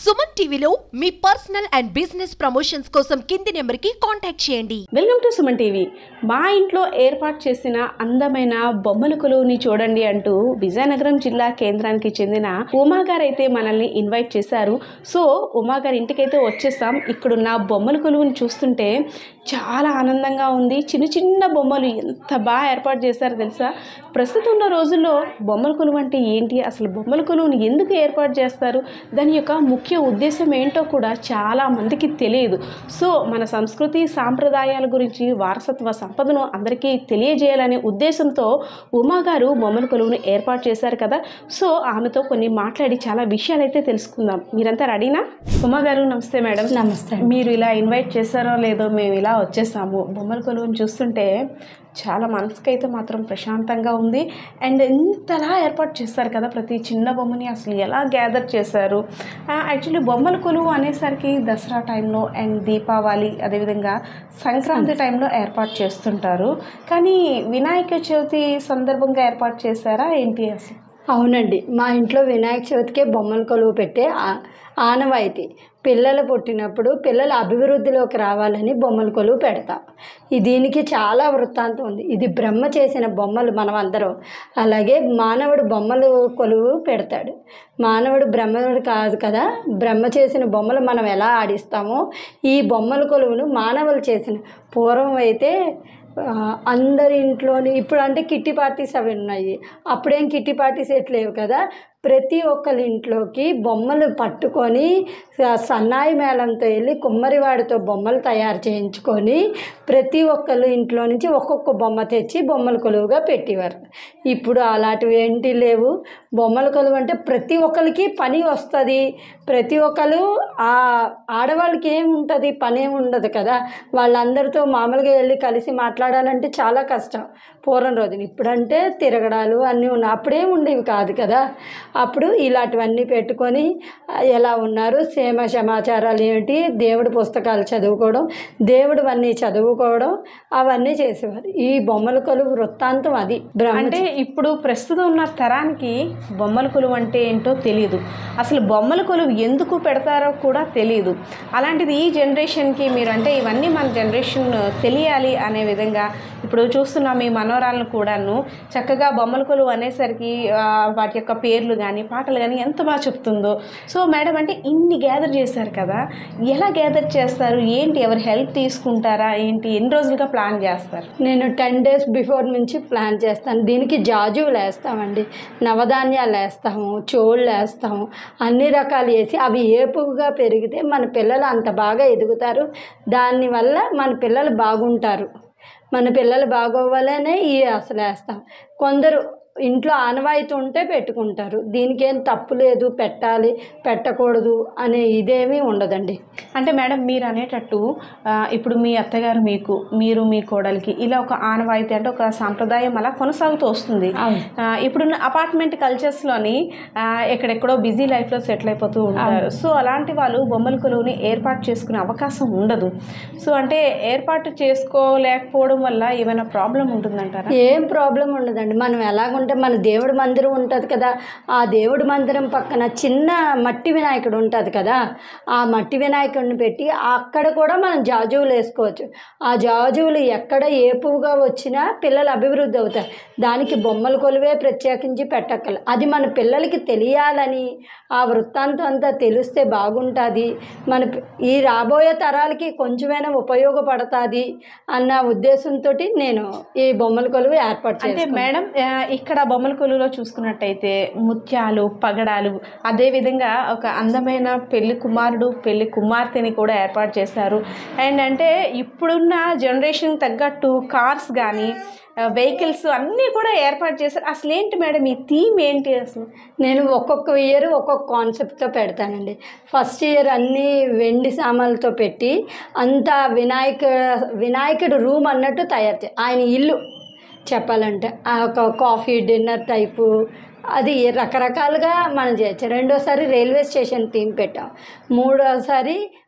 సుమన్ టీవీలో మీ personal and business promotions కోసం కింది నెంబర్కి కాంటాక్ట్ చేయండి వెల్కమ్ టు సుమన్ టీవీ మా ఇంట్లో ఏర్పాటు చేసిన అందమైన బొమ్మల కొలువుని చూడండి అంటూ విజయనగరం జిల్లా కేంద్రానికి చెందిన ఉమా గారు అయితే మనల్ని ఇన్వైట్ చేశారు సో ఉమా గారి ఇంటికైతే వచ్చేసాం ఇక్కడున్న బొమ్మల కొలువుని చూస్తుంటే చాలా ఆనందంగా ఉంది చిన్న చిన్న బొమ్మలు ఎంత బాగా ఏర్పాటు చేశారో తెలుసా ప్రస్తుతం ఉన్న రోజుల్లో బొమ్మల కొలువు అంటే ఏంటి అసలు బొమ్మల కొలువుని ఎందుకు ఏర్పాటు చేస్తారు దాని యొక్క ముఖ్య ఉద్దేశం ఏంటో కూడా చాలా మందికి తెలియదు సో మన సంస్కృతి సాంప్రదాయాల గురించి వారసత్వ సంపదను అందరికీ తెలియజేయాలనే ఉద్దేశంతో ఉమా గారు బొమ్మల కొలువును ఏర్పాటు చేశారు కదా సో ఆమెతో కొన్ని మాట్లాడి చాలా విషయాలు అయితే తెలుసుకుందాం మీరంతా రెడీనా ఉమా గారు నమస్తే మేడం నమస్తే మీరు ఇలా ఇన్వైట్ చేశారో లేదో మేము ఇలా వచ్చేసాము బొమ్మల కొలువుని చూస్తుంటే చాలా మనసుకి అయితే మాత్రం ప్రశాంతంగా ఉంది అండ్ ఇంతలా ఏర్పాటు చేస్తారు కదా ప్రతి చిన్న బొమ్మని అసలు ఎలా గ్యాదర్ చేశారు యాక్చువల్లీ బొమ్మల కొలువు అనేసరికి దసరా టైంలో అండ్ దీపావళి అదేవిధంగా సంక్రాంతి టైంలో ఏర్పాటు చేస్తుంటారు కానీ వినాయక చవితి సందర్భంగా ఏర్పాటు చేశారా ఏంటి అసలు అవునండి మా ఇంట్లో వినాయక చవితికే బొమ్మల కొలువు పెట్టే ఆ- ఆనవాయితీ పిల్లలు పుట్టినప్పుడు పిల్లల అభివృద్ధిలోకి రావాలని బొమ్మల కొలువు పెడతాం ఈ దీనికి చాలా వృత్తాంతం ఉంది ఇది బ్రహ్మ చేసిన బొమ్మలు మనం అందరం అలాగే మానవుడు బొమ్మలు కొలువు పెడతాడు మానవుడు బ్రహ్మనుడు కాదు కదా బ్రహ్మ చేసిన బొమ్మలు మనం ఎలా ఆడిస్తామో ఈ బొమ్మల కొలువును మానవులు చేసిన పూర్వం అయితే ఆ, అందరి ఇంట్లోని ఇప్పుడు అంటే కిట్టి పార్టీస్ అవి ఉన్నాయి అప్పుడేం కిట్టి పార్టీస్ ఎట్లేవు కదా ప్రతి ఒక్కరి ఇంట్లోకి బొమ్మలు పట్టుకొని స- సన్నాయి మేళంతో వెళ్ళి కుమ్మరివాడితో బొమ్మలు తయారు చేయించుకొని ప్రతి ఒక్కరు ఇంట్లో నుంచి ఒక్కొక్క బొమ్మ తెచ్చి బొమ్మల కొలువుగా పెట్టేవారు ఇప్పుడు అలాంటివి ఏంటి లేవు బొమ్మల కొలువు అంటే ప్రతి ఒక్కరికి పని వస్తుంది ప్రతి ఒక్కరు ఆ ఆడవాళ్ళకి ఏం ఉంటుంది పని ఏమి ఉండదు కదా వాళ్ళందరితో మామూలుగా వెళ్ళి కలిసి మాట్లాడాలంటే చాలా కష్టం పూర్వం రోజున ఇప్పుడంటే తిరగడాలు అన్నీ ఉన్నాయి అప్పుడేం ఉండేవి కాదు కదా అప్పుడు ఇలాంటివన్నీ పెట్టుకొని ఆ, ఎలా ఉన్నారు క్షేమ సమాచారాలు ఏమిటి దేవుడి పుస్తకాలు చదువుకోవడం దేవుడు అన్నీ చదువుకోవడం అవన్నీ చేసేవారు ఈ బొమ్మల కొలువు వృత్తాంతం అది బ్రహ్మ అంటే ఇప్పుడు ప్రస్తుతం ఉన్న తరానికి బొమ్మల కొలువు అంటే ఏంటో తెలియదు అసలు బొమ్మల కొలువు ఎందుకు పెడతారో కూడా తెలియదు అలాంటిది ఈ జనరేషన్కి మీరు అంటే ఇవన్నీ మన జనరేషన్ తెలియాలి అనే విధంగా ఇప్పుడు చూస్తున్నాం ఈ మనోరాలను కూడాను చక్కగా బొమ్మల కొలువు అనేసరికి ఆ, వాటి యొక్క పేర్లు కానీ పాటలు కానీ ఎంత బాగా చెప్తుందో సో మేడం అంటే ఇన్ని గ్యాదర్ చేశారు కదా ఎలా గ్యాదర్ చేస్తారు ఏంటి ఎవరు హెల్ప్ తీసుకుంటారా ఏంటి ఎన్ని రోజులుగా ప్లాన్ చేస్తారు నేను టెన్ డేస్ బిఫోర్ నుంచి ప్లాన్ చేస్తాను దీనికి జాజువులు వేస్తామండి నవధాన్యాలు వేస్తాము చోళ్ళు వేస్తాము అన్ని రకాలు వేసి అవి ఏపుగా పెరిగితే మన పిల్లలు అంత బాగా ఎదుగుతారు దానివల్ల మన పిల్లలు బాగుంటారు మన పిల్లలు బాగోవాలనే ఈ అసలు వేస్తాం కొందరు ఇంట్లో ఆనవాయితీ ఉంటే పెట్టుకుంటారు దీనికి ఏం తప్పు లేదు పెట్టాలి పెట్టకూడదు అనే ఇదేమీ ఉండదండి అంటే మేడం మీరు అనేటట్టు ఆ, ఇప్పుడు మీ అత్తగారు మీకు మీరు మీ కోడలికి ఇలా ఒక ఆనవాయితీ అంటే ఒక సాంప్రదాయం అలా కొనసాగుతూ వస్తుంది అవును. ఆ, ఇప్పుడున్న అపార్ట్మెంట్ కల్చర్స్లోని ఆ, ఎక్కడెక్కడో బిజీ లైఫ్లో సెటిల్ అయిపోతూ ఉంటారు సో అలాంటి వాళ్ళు బొమ్మల కొలువుని ఏర్పాటు చేసుకునే అవకాశం ఉండదు సో అంటే ఏర్పాటు చేసుకోలేకపోవడం వల్ల ఏమైనా ప్రాబ్లం ఉంటుందంటారా ఏం ప్రాబ్లం ఉండదండి మనం ఎలాగుంటే మన దేవుడి మందిరం ఉంటుంది కదా ఆ దేవుడి మందిరం పక్కన చిన్న మట్టి వినాయకుడు ఉంటుంది కదా ఆ మట్టి వినాయకుడిని పెట్టి అక్కడ కూడా మనం జాజువులు వేసుకోవచ్చు ఆ జాజువులు ఎక్కడ ఏపుగా వచ్చినా పిల్లలు అభివృద్ధి అవుతారు దానికి బొమ్మల కొలువే ప్రత్యేకించి పెట్టక్కల అది మన పిల్లలకి తెలియాలని ఆ వృత్తాంతం అంతా తెలిస్తే బాగుంటుంది మన పి- ఈ రాబోయే తరాలకి కొంచెమైనా ఉపయోగపడుతుంది అన్న ఉద్దేశంతో నేను ఈ బొమ్మల కొలువు ఏర్పాటు అంటే చేసుకున్నాను మేడం ఆ, ఇక్కడ బొమ్మల కొలువులో చూసుకున్నట్టయితే ముత్యాలు పగడాలు అదేవిధంగా ఒక అందమైన పెళ్లి కుమారుడు పెళ్లి కుమార్తెని కూడా ఏర్పాటు చేశారు అండ్ అంటే ఇప్పుడున్న జనరేషన్ తగ్గట్టు కార్స్ కానీ వెహికల్స్ అన్నీ కూడా ఏర్పాటు చేశారు అసలు ఏంటి మేడం ఈ థీమ్ ఏంటి అసలు నేను ఒక్కొక్క ఇయర్ ఒక్కొక్క కాన్సెప్ట్తో పెడతానండి ఫస్ట్ ఇయర్ అన్నీ వెండి సామాన్లతో పెట్టి అంతా వినాయక వినాయకుడు రూమ్ అన్నట్టు తయారు చే ఆయన ఇల్లు చెప్పాలంటే ఆ ఒక కాఫీ డిన్నర్ టైపు అది రకరకాలుగా మనం చేయొచ్చు రెండోసారి రైల్వే స్టేషన్ థీమ్ పెట్టాం మూడోసారి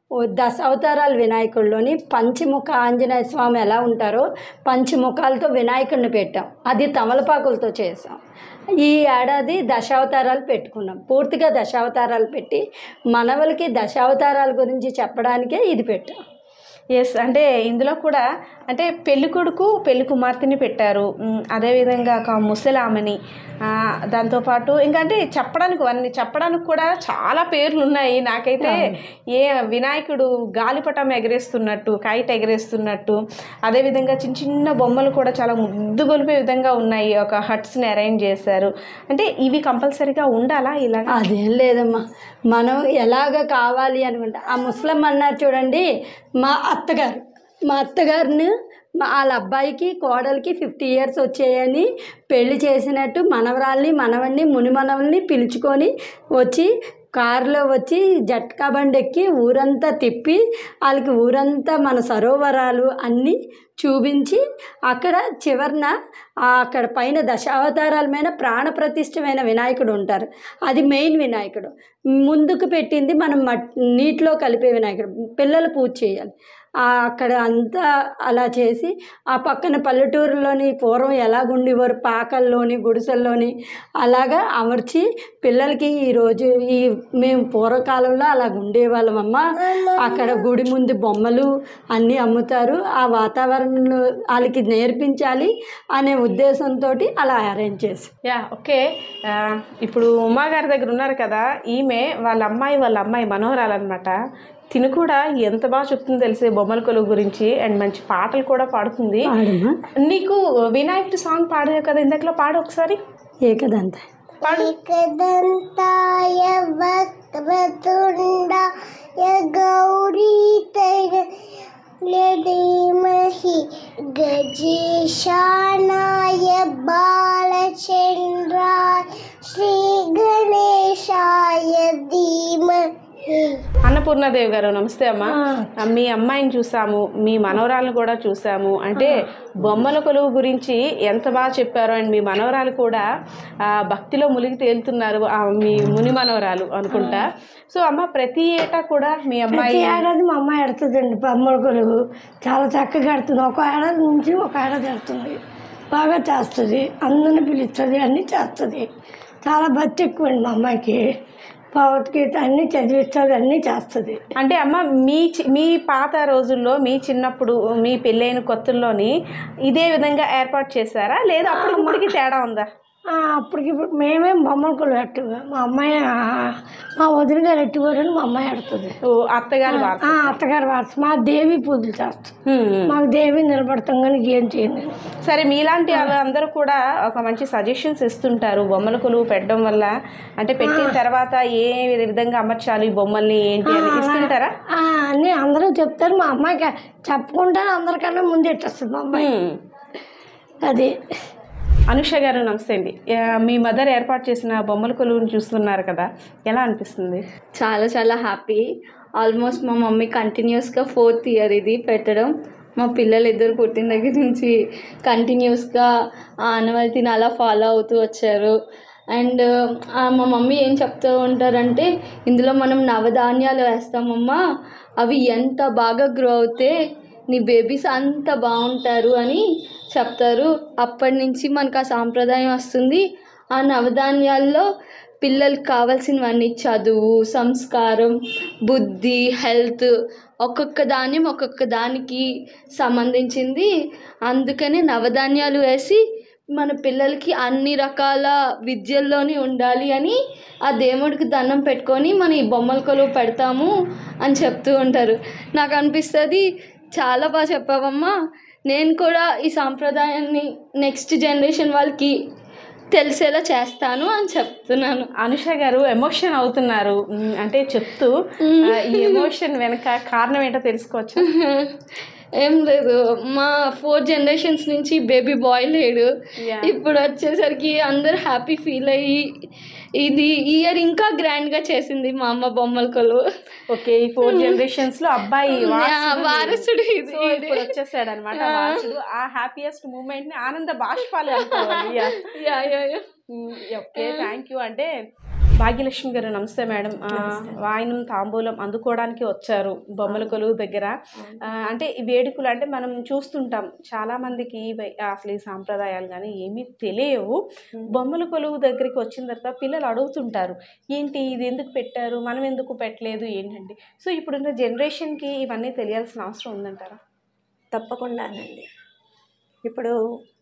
ఓ దశ అవతారాల వినాయకుడిలోని పంచముఖ ఆంజనేయ స్వామి ఎలా ఉంటారో పంచముఖాలతో వినాయకుడిని పెట్టాం అది తమలపాకులతో చేసాం ఈ ఏడాది దశావతారాలు పెట్టుకున్నాం పూర్తిగా దశావతారాలు పెట్టి మనవలకి దశావతారాల గురించి చెప్పడానికే ఇది పెట్టాం ఎస్ అంటే ఇందులో కూడా అంటే పెళ్లి కొడుకు పెళ్లి కుమార్తెని పెట్టారు మ్, అదేవిధంగా ఒక ముసలామని ఆ, దాంతోపాటు ఇంకా అంటే చెప్పడానికి అన్ని చెప్పడానికి కూడా చాలా పేర్లు ఉన్నాయి నాకైతే ఏ వినాయకుడు గాలిపటం ఎగరేస్తున్నట్టు కైట్ ఎగరేస్తున్నట్టు అదేవిధంగా చిన్న చిన్న బొమ్మలు కూడా చాలా ముద్దు గొలిపే విధంగా ఉన్నాయి ఒక హట్స్ని అరేంజ్ చేశారు అంటే ఇవి కంపల్సరీగా ఉండాలా ఇలా అదేం లేదమ్మా మనం ఎలాగ కావాలి అనుకుంటా ఆ ముస్లిం అన్నారు చూడండి మా అత్తగారు మా అత్తగారిని మా వాళ్ళ అబ్బాయికి కోడలికి ఫిఫ్టీ ఇయర్స్ వచ్చాయని పెళ్లి చేసినట్టు మనవరాల్ని మనవణ్ణి ముని మనవల్ని పిలుచుకొని వచ్చి కారులో వచ్చి జట్కా బండి ఎక్కి ఊరంతా తిప్పి వాళ్ళకి ఊరంతా మన సరోవరాలు అన్నీ చూపించి అక్కడ చివరన ఆ అక్కడ పైన దశావతారాల మీద ప్రాణ ప్రతిష్టమైన వినాయకుడు ఉంటారు అది మెయిన్ వినాయకుడు ముందుకు పెట్టింది మనం మట్ నీటిలో కలిపే వినాయకుడు పిల్లలు పూజ చేయాలి ఆ అక్కడ అంతా అలా చేసి ఆ పక్కన పల్లెటూరులోని పూర్వం ఎలాగుండేవారు పాకల్లోని గుడిసెల్లోని అలాగా అమర్చి పిల్లలకి ఈరోజు ఈ మేము పూర్వకాలంలో అలాగ ఉండేవాళ్ళమమ్మ అక్కడ గుడి ముందు బొమ్మలు అన్నీ అమ్ముతారు ఆ వాతావరణంలో వాళ్ళకి నేర్పించాలి అనే ఉద్దేశంతో అలా అరేంజ్ చేసి యా ఓకే ఆ, ఇప్పుడు ఉమా గారి దగ్గర ఉన్నారు కదా ఈమె వాళ్ళ అమ్మాయి వాళ్ళ అమ్మాయి మనోహరాలన్నమాట తిను కూడా ఎంత బాగా చెప్తుందో తెలిసే బొమ్మల కొలువు గురించి అండ్ మంచి పాటలు కూడా పాడుతుంది పాడమ్మా నీకు వినాయకుడి సాంగ్ పాడావు కదా ఇందాకలో పాడు ఒకసారి ఏకదంత పాడు एकदन्ताय वक्रतुण्डाय गौरीतय धीमहि गजेशानाय बालचन्द्राय श्रीगणेशाय धीमहि అన్నపూర్ణాదేవి గారు నమస్తే అమ్మా ఆ, మీ అమ్మాయిని చూసాము మీ మనవరాలను కూడా చూసాము అంటే బొమ్మల కొలువు గురించి ఎంత బాగా చెప్పారో అండ్ మీ మనవరాలు కూడా ఆ, భక్తిలో మునిగి తేలుతున్నారు ఆ, మీ ముని మనవరాలు అనుకుంటా సో అమ్మ ప్రతి ఏటా కూడా మీ అమ్మాయి ప్రతి ఏడాది మా అమ్మాయి ఎడుతుందండి బొమ్మల కొలువు చాలా చక్కగా ఎడుతుంది ఒక ఏడాది నుంచి ఒక ఏడాది ఎడుతుంది బాగా చేస్తుంది అందరిని పిలుస్తుంది అన్నీ చేస్తుంది చాలా భక్తి ఎక్కువ అండి మా అమ్మాయికి భగవద్గీత అన్నీ చదివిస్తుంది అన్నీ చేస్తుంది అంటే అమ్మ మీ చి- మీ పాత రోజుల్లో మీ చిన్నప్పుడు మీ పెళ్ళైన కొత్తల్లోని ఇదే విధంగా ఏర్పాటు చేశారా లేదా అప్పటికి తేడా ఉందా ఆ, అప్పటికి ఇప్పుడు మేమేం బొమ్మల కొలువు ఎట్టుగా మా అమ్మాయి ఆ, మా వదిన గారు ఎట్టుకోరని మా అమ్మాయి ఎడుతుంది ఓ అత్తగారి వార్త ఆ, అత్తగారు వారసు మా దేవి పూజలు చేస్తాం మాకు దేవి నిలబడతాం కానీ ఏం చేయండి సరే మీలాంటి వాళ్ళందరూ కూడా ఒక మంచి సజెషన్స్ ఇస్తుంటారు బొమ్మల కొలువు పెట్టడం వల్ల అంటే పెట్టిన తర్వాత ఏ విధంగా అమర్చాలి బొమ్మల్ని ఏంటి అని ఇస్తుంటారా ఆ, అన్నీ అందరూ చెప్తారు మా అమ్మాయికి చెప్పుకుంటే అందరికన్నా ముందు ఎట్టేస్తుంది మా అమ్మాయి హ్మ్. అది అనుష గారు నమస్తే అండి ఆ, మీ మదర్ ఏర్పాటు చేసిన బొమ్మల కొలువుని చూస్తున్నారు కదా ఎలా అనిపిస్తుంది చాలా చాలా హ్యాపీ ఆల్మోస్ట్ మా మమ్మీ కంటిన్యూస్గా ఫోర్త్ ఇయర్ ఇది పెట్టడం మా పిల్లలు ఇద్దరు పుట్టిన దగ్గర నుంచి కంటిన్యూస్గా ఆ ఆనవాయితీని అలా ఫాలో అవుతూ వచ్చారు అండ్ మా మమ్మీ ఏం చెప్తూ ఉంటారంటే ఇందులో మనం నవధాన్యాలు వేస్తామమ్మా అవి ఎంత బాగా గ్రో అవుతే నీ బేబీస్ అంత బాగుంటారు అని చెప్తారు అప్పటి నుంచి మనకు ఆ సాంప్రదాయం వస్తుంది ఆ నవధాన్యాల్లో పిల్లలకి కావాల్సినవన్నీ చదువు సంస్కారం బుద్ధి హెల్త్ ఒక్కొక్క ధాన్యం ఒక్కొక్క దానికి సంబంధించింది అందుకనే నవధాన్యాలు వేసి మన పిల్లలకి అన్ని రకాల విద్యల్లోని ఉండాలి అని ఆ దేవుడికి దండం పెట్టుకొని మన ఈ బొమ్మల కొలువు పెడతాము అని చెప్తూ ఉంటారు నాకు అనిపిస్తుంది చాలా బాగా చెప్పావమ్మా నేను కూడా ఈ సాంప్రదాయాన్ని నెక్స్ట్ జనరేషన్ వాళ్ళకి తెలిసేలా చేస్తాను అని చెప్తున్నాను అనుష గారు ఎమోషన్ అవుతున్నారు మ్, అంటే చెప్తూ ఆ, ఈ ఎమోషన్ వెనక కారణం ఏంటో తెలుసుకోవచ్చు ఏం లేదు మా ఫోర్ జనరేషన్స్ నుంచి బేబీ బాయ్ లేడు Yeah. ఇప్పుడు వచ్చేసరికి అందరు హ్యాపీ ఫీల్ అయ్యి ఇది ఇయర్ ఇంకా గ్రాండ్గా చేసింది మా అమ్మ బొమ్మల కొలువు ఓకే ఈ ఫోర్ జనరేషన్స్ లో అబ్బాయి వారసుడు వారసుడు ఇది సో ఇప్పుడు వచ్చేసాడు అనమాట వారసుడు ఆ హ్యాపీయెస్ట్ మూమెంట్ ని ఆనంద బాష్పాలు అనుకోవాలి ya ya ya okay thank you అంటే భాగ్యలక్ష్మి గారు నమస్తే మేడం ఆ, వాయినం తాంబూలం అందుకోవడానికి వచ్చారు బొమ్మల కొలువు దగ్గర ఆ, అంటే ఈ వేడుకలు అంటే మనం చూస్తుంటాం చాలా మందికి ఇవి- అసలు ఈ సాంప్రదాయాలు కానీ ఏమీ తెలియవు బొమ్మల కొలువు దగ్గరికి వచ్చిన తర్వాత పిల్లలు అడుగుతుంటారు ఏంటి ఇది ఎందుకు పెట్టారు మనం ఎందుకు పెట్టలేదు ఏంటండి సో ఇప్పుడున్న జనరేషన్కి ఇవన్నీ తెలియాల్సిన అవసరం ఉందంటారా తప్పకుండానండి ఇప్పుడు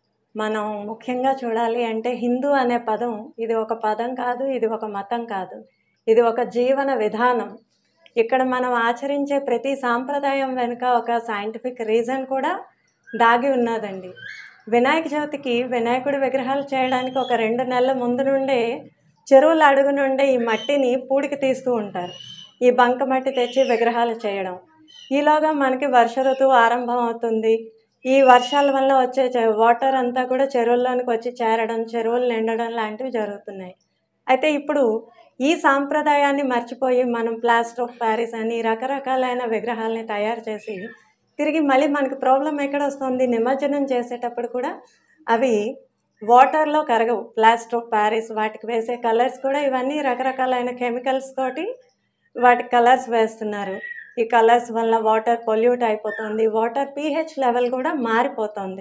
మనం ముఖ్యంగా చూడాలి అంటే హిందూ అనే పదం ఇది ఒక పదం కాదు ఇది ఒక మతం కాదు ఇది ఒక జీవన విధానం ఇక్కడ మనం ఆచరించే ప్రతి సాంప్రదాయం వెనుక ఒక సైంటిఫిక్ రీజన్ కూడా దాగి ఉన్నదండి వినాయక చవితికి వినాయకుడి విగ్రహాలు చేయడానికి ఒక రెండు నెలల ముందు నుండే చెరువుల అడుగు నుండే ఈ మట్టిని పూడికి తీస్తూ ఉంటారు ఈ బంక మట్టి తెచ్చి విగ్రహాలు చేయడం ఈలోగా మనకి వర్ష ఋతువు ఆరంభం అవుతుంది ఈ వర్షాల వల్ల వచ్చే చె- వాటర్ అంతా కూడా చెరువుల్లోనికి వచ్చి చేరడం చెరువులు నిండడం లాంటివి జరుగుతున్నాయి అయితే ఇప్పుడు ఈ సాంప్రదాయాన్ని మర్చిపోయి మనం ప్లాస్టర్ ఆఫ్ ప్యారిస్ అని రకరకాలైన విగ్రహాలని తయారు చేసి తిరిగి మళ్ళీ మనకి ప్రాబ్లం ఎక్కడ వస్తుంది నిమజ్జనం చేసేటప్పుడు కూడా అవి వాటర్లో కరగవు ప్లాస్టర్ ఆఫ్ ప్యారిస్ వాటికి వేసే కలర్స్ కూడా ఇవన్నీ రకరకాలైన కెమికల్స్ తోటి వాటికి కలర్స్ వేస్తున్నారు ఈ కలర్స్ వల్ల వాటర్ పొల్యూట్ అయిపోతుంది వాటర్ పీహెచ్ లెవెల్ కూడా మారిపోతుంది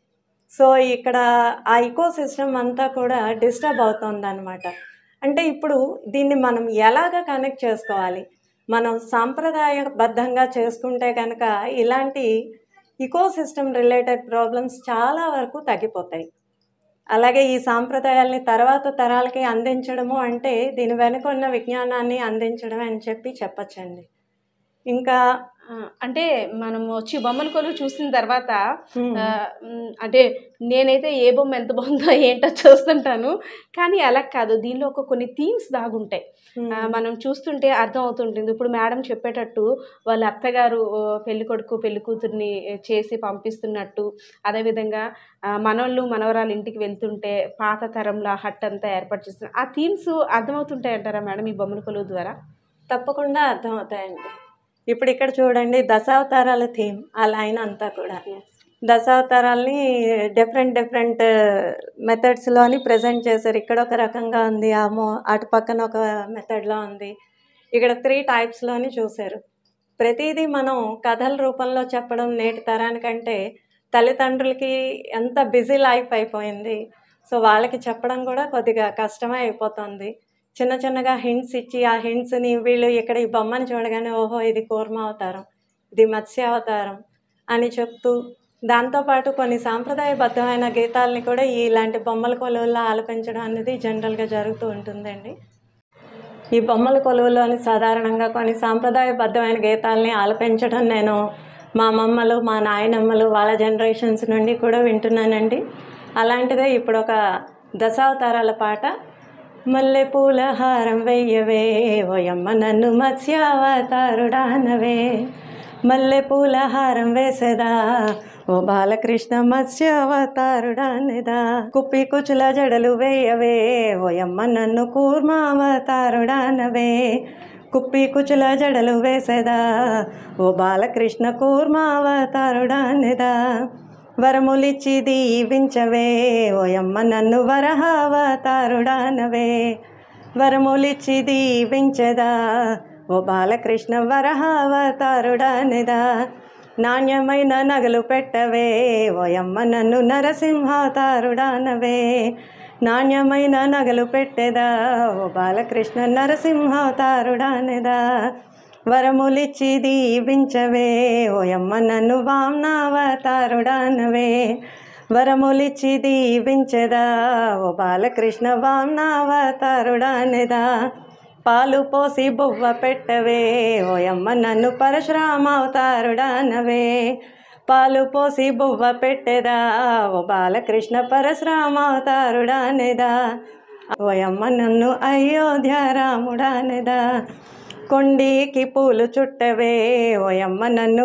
సో ఇక్కడ ఆ ఇకో సిస్టమ్ అంతా కూడా డిస్టర్బ్ అవుతుంది అనమాట అంటే ఇప్పుడు దీన్ని మనం ఎలాగ కనెక్ట్ చేసుకోవాలి మనం సాంప్రదాయబద్ధంగా చేసుకుంటే కనుక ఇలాంటి ఇకో సిస్టమ్ రిలేటెడ్ ప్రాబ్లమ్స్ చాలా వరకు తగ్గిపోతాయి అలాగే ఈ సాంప్రదాయాల్ని తర్వాత తరాలకి అందించడము అంటే దీని వెనుక ఉన్న విజ్ఞానాన్ని అందించడం అని చెప్పి చెప్పచ్చండి ఇంకా ఆ, అంటే మనం వచ్చి బొమ్మల కొలువు చూసిన తర్వాత హ్మ్. ఆ, మ్, అంటే నేనైతే ఏ బొమ్మ ఎంత బాగుందో ఏంటో చూస్తుంటాను కానీ అలా కాదు దీనిలో ఒక కొన్ని థీమ్స్ దాగుంటాయి ఆ, మనం చూస్తుంటే అర్థం అవుతుంటుంది ఇప్పుడు మేడం చెప్పేటట్టు వాళ్ళ అత్తగారు ఆ, పెళ్లి కొడుకు పెళ్లి కూతుర్ని చేసి పంపిస్తున్నట్టు అదేవిధంగా ఆ, మనోళ్ళు మనవరాలు ఇంటికి వెళ్తుంటే పాత తరంలో హట్ అంతా ఏర్పాటు చేస్తున్నారు ఆ థీమ్స్ అర్థమవుతుంటాయి అంటారా మేడం ఈ బొమ్మల కొలువు ద్వారా తప్పకుండా అర్థమవుతాయండి ఇప్పుడు ఇక్కడ చూడండి దశావతారాల థీమ్ ఆ లైన్ అంతా కూడా దశావతారాల్ని డిఫరెంట్ డిఫరెంట్ మెథడ్స్లోని ప్రజెంట్ చేశారు ఇక్కడ ఒక రకంగా ఉంది ఆ మో అటు పక్కన ఒక మెథడ్లో ఉంది ఇక్కడ త్రీ టైప్స్లోని చూశారు ప్రతిదీ మనం కథల రూపంలో చెప్పడం నేటి తరానికంటే తల్లిదండ్రులకి ఎంత బిజీ లైఫ్ అయిపోయింది సో వాళ్ళకి చెప్పడం కూడా కొద్దిగా కష్టమే అయిపోతుంది చిన్న చిన్నగా హింట్స్ ఇచ్చి ఆ హింట్స్ని వీళ్ళు ఇక్కడ ఈ బొమ్మని చూడగానే ఓహో ఇది కూర్మ అవతారం ఇది మత్స్య అవతారం అని చెప్తూ దాంతోపాటు కొన్ని సాంప్రదాయబద్ధమైన గీతాలని కూడా ఇలాంటి బొమ్మల కొలువుల్లో ఆలపించడం అనేది జనరల్గా జరుగుతూ ఉంటుందండి ఈ బొమ్మల కొలువులోని సాధారణంగా కొన్ని సాంప్రదాయబద్ధమైన గీతాలని ఆలపించడం నేను మా అమ్మమ్మలు మా నాయనమ్మలు వాళ్ళ జనరేషన్స్ నుండి కూడా వింటున్నానండి అలాంటిదే ఇప్పుడు ఒక దశావతారాల పాట మల్లెపూల హారం వెయ్యవే ఓయమ్మ నన్ను మత్స్యావతారుడానవే మల్లెపూల హారం వేసేదా ఓ బాలకృష్ణ మత్స్యావతారుడానిదా కుప్పి కుచుల జడలు వేయవే ఓయమ్మ నన్ను కూర్మావతారుడానవే కుప్పి కుచుల జడలు వేసేదా ఓ బాలకృష్ణ కూర్మావతారుడానిదా వరములిచ్చి దీవించవే ఓయమ్మ నన్ను వరహావతారుడానవే వరములిచ్చి దీవించదా ఓ బాలకృష్ణ వరహావతారుడానిదా నాణ్యమైన నగలు పెట్టవే ఓయమ్మ నన్ను నరసింహావతారుడానవే నాణ్యమైన నగలు పెట్టేదా ఓ బాలకృష్ణ నరసింహావతారుడానిదా వరములిచ్చి దీవించవే ఓయమ్మ నన్ను వామ్నావతారుడానవే వరములిచ్చి దీవించదా ఓ బాలకృష్ణ వామ్నావతారుడానిదా పాలు పోసి బువ్వ పెట్టవే ఓయమ్మ నన్ను పరశురామావతారుడానవే పాలు పోసి బువ్వ పెట్టెదా ఓ బాలకృష్ణ పరశురామావతారుడానిదా ఓయమ్మ నన్ను అయోధ్య రాముడానిదా కొండీకి పూలు చుట్టవే ఓయమ్మ నన్ను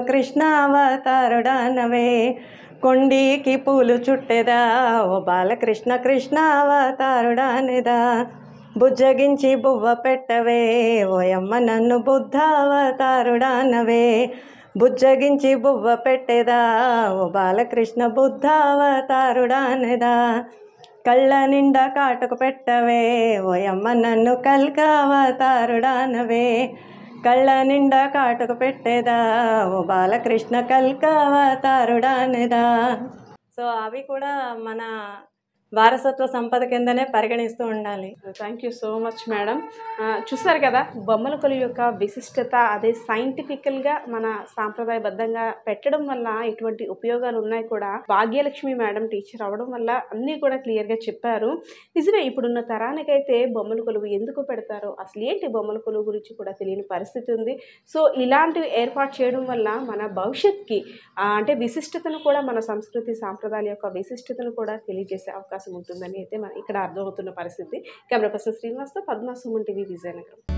కృష్ణావతారుడానవే కొండీకి పూలు చుట్టెదా ఓ బాలకృష్ణ కృష్ణావతారుడానిదా బుజ్జగించి బువ్వ పెట్టవే ఓయమ్మ నన్ను బుద్ధావతారుడానవే బుజ్జగించి బువ్వ పెట్టెదా ఓ బాలకృష్ణ బుద్ధావతారుడానిదా కళ్ళ నిండా కాటుకు పెట్టవే ఓయమ్మ నన్ను కల్కావతారుడానవే కళ్ళ నిండా కాటుకు పెట్టేదా ఓ బాలకృష్ణ కల్కావతారుడానేదా సో అవి కూడా మన వారసత్వ సంపద కిందనే పరిగణిస్తూ ఉండాలి thank you so much madam ఆ, చూసారు కదా బొమ్మల కొలువు యొక్క విశిష్టత అదే సైంటిఫికల్గా మన సాంప్రదాయబద్ధంగా పెట్టడం వల్ల ఎటువంటి ఉపయోగాలు ఉన్నాయి కూడా భాగ్యలక్ష్మి మేడం టీచర్ అవడం వల్ల అన్నీ కూడా క్లియర్గా చెప్పారు నిజమే ఇప్పుడున్న తరానికైతే బొమ్మల కొలువు ఎందుకు పెడతారో అసలు ఏంటి బొమ్మల కొలువు గురించి కూడా తెలియని పరిస్థితి ఉంది సో ఇలాంటివి ఏర్పాటు చేయడం వల్ల మన భవిష్యత్కి ఆ, అంటే విశిష్టతను కూడా మన సంస్కృతి సాంప్రదాయాల యొక్క విశిష్టతను కూడా తెలియజేసే అవకాశం ఉంటుందని అయితే మన ఇక్కడ అర్థమవుతున్న పరిస్థితి కెమెరా పర్సన్ శ్రీనివాస్తో పద్మా సుమన్ టీవీ విజయనగరం